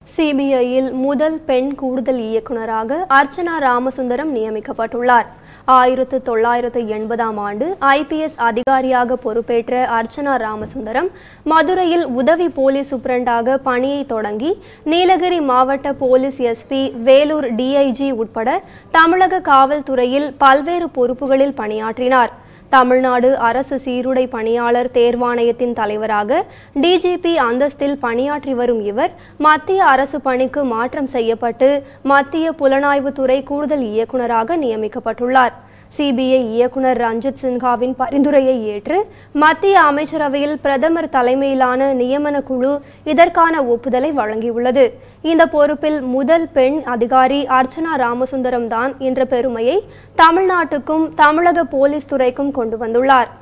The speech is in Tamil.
சிபிஐயில் முதல் பெண் கூடுதல் இயக்குனராக அர்ச்சனா ராமசுந்தரம் நியமிக்கப்பட்டுள்ளார் ஆயிரத்து தொள்ளாயிரத்து எண்பதாம் ஆண்டு ஐபிஎஸ் அதிகாரியாக பொறுப்பேற்ற அர்ச்சனா ராமசுந்தரம் மதுரையில் உதவி போலீஸ் சூப்பரண்டாக பணியை தொடங்கி நீலகிரி மாவட்ட போலீஸ் எஸ்பி வேலூர் டிஐஜி உட்பட தமிழக காவல்துறையில் பல்வேறு பொறுப்புகளில் பணியாற்றினார் தமிழ்நாடு அரசு சீருடை பணியாளர் தேர்வாணையத்தின் தலைவராக டிஜிபி அந்தஸ்தில் பணியாற்றி வரும் இவர் மத்திய அரசு பணிக்கு மாற்றம் செய்யப்பட்டு மத்திய புலனாய்வுத்துறை கூடுதல் இயக்குநராக நியமிக்கப்பட்டுள்ளார் சிபிஐ இயக்குனர் ரஞ்சித் சின்ஹாவின் பரிந்துரையை ஏற்று மத்திய அமைச்சரவையில் பிரதமர் தலைமையிலான நியமன குழு இதற்கான ஒப்புதலை வழங்கியுள்ளது இந்த பொறுப்பில் முதல் பெண் அதிகாரி அர்ச்சனா ராமசுந்தரம் தான் என்ற பெருமையை தமிழ்நாட்டுக்கும் தமிழக போலீஸ் துறைக்கும் கொண்டு வந்துள்ளார்